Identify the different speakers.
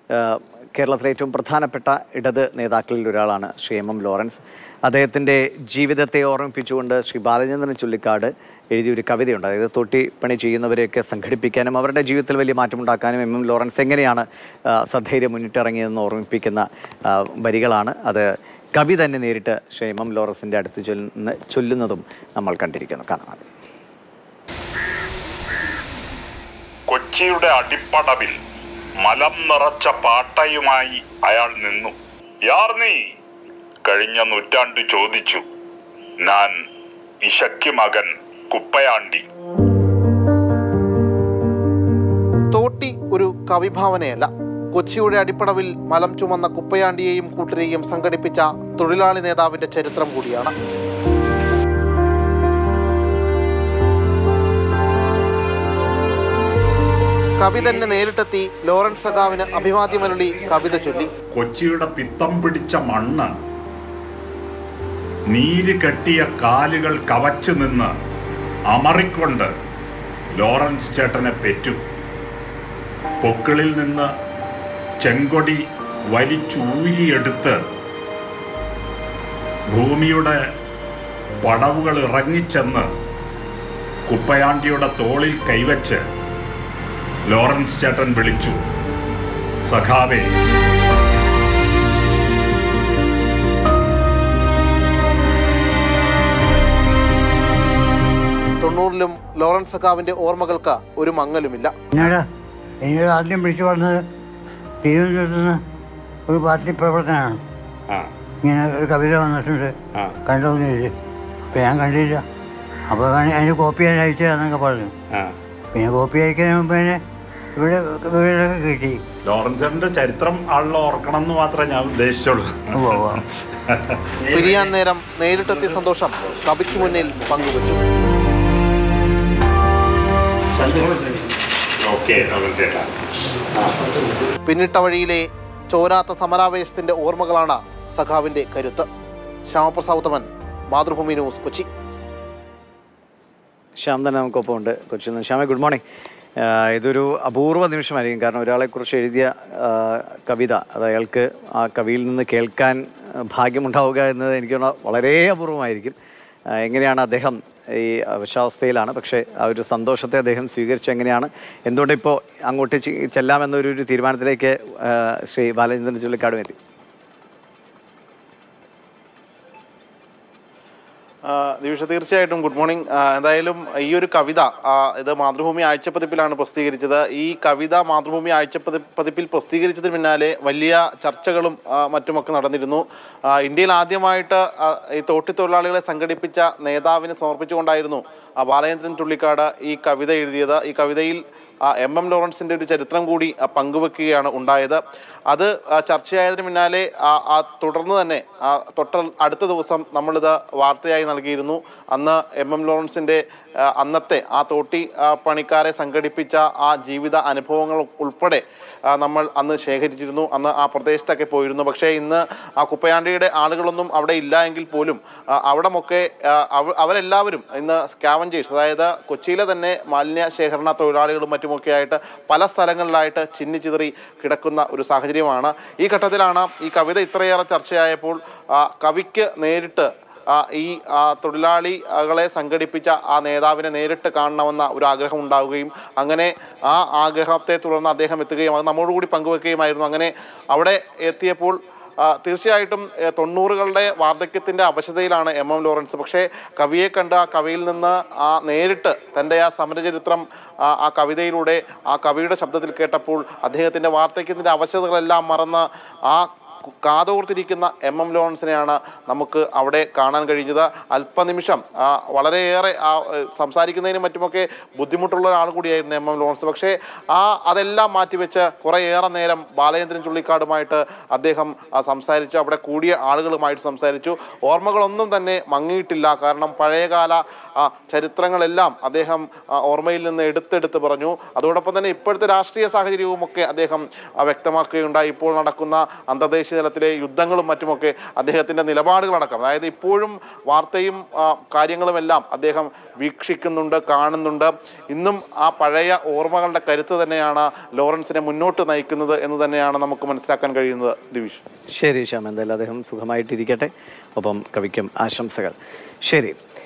Speaker 1: ആ, കേരളത്തിലെ ഏറ്റവും പ്രധാനപ്പെട്ട ഇടത് നേതാക്കളിൽ ഒരാളാണ് ശ്രീ എം എം ലോറൻസ് അദ്ദേഹത്തിൻ്റെ ജീവിതത്തെ ഓർമ്മിപ്പിച്ചുകൊണ്ട് ശ്രീ ബാലചന്ദ്രൻ ചുള്ളിക്കാട് എഴുതിയ ഒരു കവിതയുണ്ട് അതായത് തൊട്ടിപ്പണി ചെയ്യുന്നവരെയൊക്കെ സംഘടിപ്പിക്കാനും അവരുടെ ജീവിതത്തിൽ വലിയ മാറ്റമുണ്ടാക്കാനും എം എം ലോറൻസ് എങ്ങനെയാണ് ആ, സധൈര്യം മുന്നിട്ടിറങ്ങിയതെന്ന് ഓർമ്മിപ്പിക്കുന്ന ആ, വരികളാണ് അത് കവി തന്നെ നേരിട്ട് ശ്രീ എം എം ലോറൻസിൻ്റെ അടുത്ത് ചൊല്ലുന്ന ചൊല്ലുന്നതും നമ്മൾ കണ്ടിരിക്കുന്നു കാണാം
Speaker 2: കൊച്ചിയുടെ അടിപ്പടവിൽ മലം നിറച്ച പാട്ടയുമായി അയാൾ നിന്നു യാർ നീ കഴിഞ്ഞ നൂറ്റാണ്ട് ചോദിച്ചു ഞാൻ ഇശയ്ക്ക് മകൻ കുപ്പയാണ്ടി
Speaker 3: തോട്ടി ഒരു കവിഭാവനയല്ല കൊച്ചിയുടെ അടിപ്പടവിൽ മലം ചുമന്ന കുപ്പയാണ്ടിയെയും കൂട്ടരെയും സംഘടിപ്പിച്ച തൊഴിലാളി നേതാവിന്റെ ചരിത്രം കൂടിയാണ് കവി തന്നെ നേരിട്ടെത്തി ലോറൻസ് സഖാവിന് അഭിവാദ്യമരളി കവിത ചൊല്ലി
Speaker 2: കൊച്ചിയുടെ പിത്തം പിടിച്ച മണ്ണ് നീര് കെട്ടിയ കാലുകൾ കവച്ചു നിന്ന് അമറിക്കൊണ്ട് ലോറൻസ് ചേട്ടനെ പെറ്റു പൊക്കിളിൽ നിന്ന് ചെങ്കൊടി വലിച്ചൂരിയെടുത്ത് ഭൂമിയുടെ പടവുകൾ ഇറങ്ങിച്ചെന്ന് കുപ്പയാണ്ടിയുടെ തോളിൽ കൈവച്ച് ലോറൻസ് ചേട്ടൻ വിളിച്ചു സഖാവേ
Speaker 3: തൊണ്ണൂറിലും ലോറൻസ് സഖാവിന്റെ ഓർമ്മകൾക്ക് ഒരു മങ്ങലുമില്ല
Speaker 4: എന്നോട് എന്നോട് ആദ്യം വിളിച്ചു പറഞ്ഞത് തിരുവനന്തപുരത്ത് നിന്ന് ഒരു പാർട്ടി പ്രവർത്തനമാണ് ഇങ്ങനെ ഒരു കവിത വന്നിട്ടുണ്ട് കണ്ടോന്ന് ചോദിച്ചു അപ്പം ഞാൻ കണ്ടില്ല അപ്പോൾ അതിന് കോപ്പി ഞാൻ അയച്ചു തരാന്നൊക്കെ പറഞ്ഞു പിന്നെ കോപ്പി അയക്കുന്നതിന് മുമ്പ് തന്നെ ഇവിടെ വീടൊക്കെ കിട്ടി
Speaker 2: ലോറൻസിന്റെ ചരിത്രം ആളിൽ ഓർക്കണം എന്ന് മാത്രമേ ഞാൻ ഉദ്ദേശിച്ചുള്ളൂ
Speaker 4: ഉവ്വ് ഉവ്വ്.
Speaker 3: പിരിയാൻ നേരം നേരിട്ടെത്തിയ സന്തോഷം കവിക്ക് മുന്നിൽ പങ്കുവച്ചു
Speaker 2: ഓക്കെ ലോറൻസ് ചേട്ടാ
Speaker 3: പിന്നിട്ട വഴിയിലെ ചോരാത്ത സമരാവേശത്തിന്റെ ഓർമ്മകളാണ് സഖാവിന്റെ കരുത്ത് ശ്യാമപ്രസാദ് മാതൃഭൂമി ന്യൂസ് കൊച്ചി
Speaker 1: ശ്യാം തന്നെ നമുക്കൊപ്പം ഉണ്ട് കൊച്ചിയിൽ നിന്ന് ശ്യാമ ഗുഡ് മോർണിംഗ് ആഹ് ഇതൊരു അപൂർവ നിമിഷമായിരിക്കും കാരണം ഒരാളെക്കുറിച്ച് എഴുതിയ ആഹ് കവിത അത് അയാൾക്ക് ആ കവിയിൽ നിന്ന് കേൾക്കാൻ ആഹ് ഭാഗ്യമുണ്ടാവുക എന്നത് എനിക്ക് തോന്നുന്നു വളരെ അപൂർവമായിരിക്കും ആഹ് എങ്ങനെയാണ് അദ്ദേഹം ഈ അവശാവസ്ഥയിലാണ് പക്ഷേ ആ ഒരു സന്തോഷത്തെ അദ്ദേഹം സ്വീകരിച്ചു എങ്ങനെയാണ് എന്തുകൊണ്ട് ഇപ്പോൾ അങ്ങോട്ട് ചെ- ചെല്ലാമെന്നൊരു ഒരു തീരുമാനത്തിലേക്ക് ആഹ് ശ്രീ ബാലചന്ദ്രൻ ചുള്ളിക്കാടും എത്തി
Speaker 3: ആ, ദിവിഷ തീർച്ചയായിട്ടും ഗുഡ് മോർണിംഗ് ആ, എന്തായാലും ഈ ഒരു കവിത ആ, ഇത് മാതൃഭൂമി ആഴ്ചപ്പതിപ്പിലാണ് പ്രസിദ്ധീകരിച്ചത് ഈ കവിത മാതൃഭൂമി ആഴ്ചപ്പതി പതിപ്പിൽ പ്രസിദ്ധീകരിച്ചതിന് പിന്നാലെ വലിയ ചർച്ചകളും ആ, മറ്റുമൊക്കെ നടന്നിരുന്നു ആ, ഇന്ത്യയിൽ ആദ്യമായിട്ട് ആ, ഈ തോട്ടിത്തൊഴിലാളികളെ സംഘടിപ്പിച്ച നേതാവിന് സമർപ്പിച്ചുകൊണ്ടായിരുന്നു ആ, ബാലചന്ദ്രൻ തുള്ളിക്കാട് ഈ കവിത എഴുതിയത് ഈ കവിതയിൽ ആ, എം എം ലോറൻസിന്റെ ഒരു ചരിത്രം കൂടി ആ, പങ്കുവെക്കുകയാണ് ഉണ്ടായത് അത് ആ, ചർച്ചയായതിനു പിന്നാലെ ആ, ആ തുടർന്ന് തന്നെ ആ, തൊട്ട അടുത്ത ദിവസം നമ്മളിത് വാർത്തയായി നൽകിയിരുന്നു അന്ന് എം എം ലോറൻസിന്റെ ആ, അന്നത്തെ ആ തോട്ടി ആ, പണിക്കാരെ സംഘടിപ്പിച്ച ആ ജീവിത അനുഭവങ്ങൾ ഉൾപ്പെടെ ആ, നമ്മൾ അന്ന് ശേഖരിച്ചിരുന്നു അന്ന് ആ പ്രദേശത്തൊക്കെ പോയിരുന്നു പക്ഷേ ഇന്ന് ആ കുപ്പയാണ്ടിയുടെ ആളുകളൊന്നും അവിടെ ഇല്ല എങ്കിൽ പോലും ആ, അവിടമൊക്കെ ആ, അവ- അവരെല്ലാവരും ഇന്ന് സ്കാവഞ്ചേഴ്സ് അതായത് കൊച്ചിയിലെ തന്നെ മാലിന്യ ശേഖരണ തൊഴിലാളികളും മറ്റുമൊക്കെ ആയിട്ട് പല സ്ഥലങ്ങളിലായിട്ട് ചിന്നിച്ചിതറി കിടക്കുന്ന ഒരു സാഹചര്യമാണ് ഈ ഘട്ടത്തിലാണ് ഈ കവിത ഇത്രയേറെ ചർച്ചയായപ്പോൾ ആ, കവിക്ക് നേരിട്ട് ആ, ഈ ആ, തൊഴിലാളികളെ സംഘടിപ്പിച്ച ആ നേതാവിനെ നേരിട്ട് കാണണമെന്ന ഒരു ആഗ്രഹം ഉണ്ടാവുകയും അങ്ങനെ ആ ആഗ്രഹത്തെ തുടർന്ന് അദ്ദേഹം എത്തുകയും അത് നമ്മോടുകൂടി പങ്കുവെക്കുകയുമായിരുന്നു അങ്ങനെ അവിടെ എത്തിയപ്പോൾ ആ, തീർച്ചയായിട്ടും ഏ, തൊണ്ണൂറുകളുടെ വാർദ്ധക്യത്തിൻ്റെ അവശതയിലാണ് എം എം ലോറൻസ് പക്ഷേ കവിയെ കണ്ട് ആ കവിയിൽ നിന്ന് ആ നേരിട്ട് തൻ്റെ ആ സമരചരിത്രം ആ ആ കവിതയിലൂടെ ആ കവിയുടെ ശബ്ദത്തിൽ കേട്ടപ്പോൾ അദ്ദേഹത്തിൻ്റെ വാർദ്ധക്യത്തിൻ്റെ അവശതകളെല്ലാം മറന്ന് ആ കാതോർത്തിരിക്കുന്ന എം എം ലോറൻസിനെയാണ് നമുക്ക് അവിടെ കാണാൻ കഴിഞ്ഞത് അല്പനിമിഷം ആ, വളരെയേറെ ആ ഏ, സംസാരിക്കുന്നതിനും മറ്റുമൊക്കെ ബുദ്ധിമുട്ടുള്ള ഒരാൾ കൂടിയായിരുന്നു എം എം ലോറൻസ് പക്ഷേ ആ അതെല്ലാം മാറ്റിവെച്ച് കുറേയേറെ നേരം ബാലചന്ദ്രൻ ചുള്ളിക്കാടുമായിട്ട് അദ്ദേഹം ആ, സംസാരിച്ചു അവിടെ കൂടിയ ആളുകളുമായിട്ട് സംസാരിച്ചു ഓർമ്മകളൊന്നും തന്നെ മങ്ങിയിട്ടില്ല കാരണം പഴയകാല ആ, ചരിത്രങ്ങളെല്ലാം അദ്ദേഹം ആ, ഓർമ്മയിൽ നിന്ന് എടുത്തെടുത്ത് പറഞ്ഞു അതോടൊപ്പം തന്നെ ഇപ്പോഴത്തെ രാഷ്ട്രീയ സാഹചര്യവുമൊക്കെ അദ്ദേഹം ആ, വ്യക്തമാക്കുകയുണ്ടായി ഇപ്പോൾ നടക്കുന്ന അന്തർദേശീയ ദേശീയ തലത്തിലെ യുദ്ധങ്ങളും മറ്റുമൊക്കെ അദ്ദേഹത്തിൻ്റെ നിലപാടുകളടക്കം അതായത് ഇപ്പോഴും വാർത്തയും ആ, കാര്യങ്ങളുമെല്ലാം അദ്ദേഹം വീക്ഷിക്കുന്നുണ്ട് കാണുന്നുണ്ട് ഇന്നും ആ പഴയ ഓർമ്മകളുടെ കരുത്ത് തന്നെയാണ് ലോറൻസിനെ മുന്നോട്ട് നയിക്കുന്നത് എന്ന് തന്നെയാണ് നമുക്ക് മനസ്സിലാക്കാൻ കഴിയുന്നത് ദിവിഷ്
Speaker 1: ശരി ശ്യാം എന്തായാലും അദ്ദേഹം സുഖമായിട്ടിരിക്കട്ടെ ഒപ്പം കവിക്കും ആശംസകൾ ശരി